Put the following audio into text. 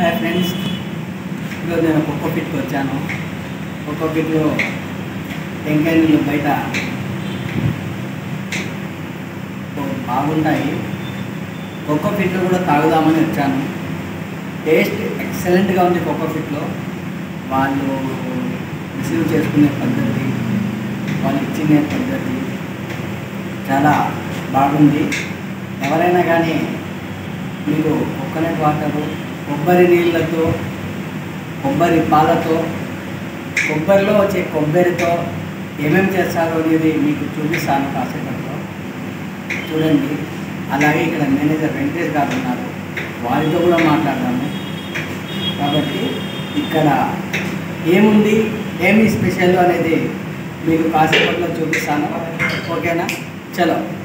hi friends ఈరోజు నేను ఒక్కొక్క ఫిట్కి వచ్చాను ఒక్కొక్క ఫిట్లో టెంకాయ నీళ్ళు బయట ఓ- బాగుంటాయి ఒక్కో ఫిట్లో కూడా తాగుదామని వచ్చాను టేస్ట్ ఎక్సలెంట్గా ఉంది ఒక్కో ఫిట్లో వాళ్ళు రిసీవ్ చేసుకునే పద్ధతి వాళ్ళు ఇచ్చిన పద్ధతి చాలా బాగుంది ఎవరైనా కానీ మీరు కోకోనట్ వాటరు కొబ్బరి నీళ్ళతో కొబ్బరి పాలతో కొబ్బరిలో వచ్చే కొబ్బరితో ఏమేమి చేస్తారో అనేది మీకు చూపిస్తాను కాసేపట్లో చూడండి అలాగే ఇక్కడ మేనేజర్ వెంకటేష్ గారు ఉన్నారు వారితో కూడా మాట్లాడదాము కాబట్టి ఇక్కడ ఏముంది ఏమి స్పెషల్ అనేది మీకు కాసేపట్లో చూపిస్తాను ఓకేనా చలో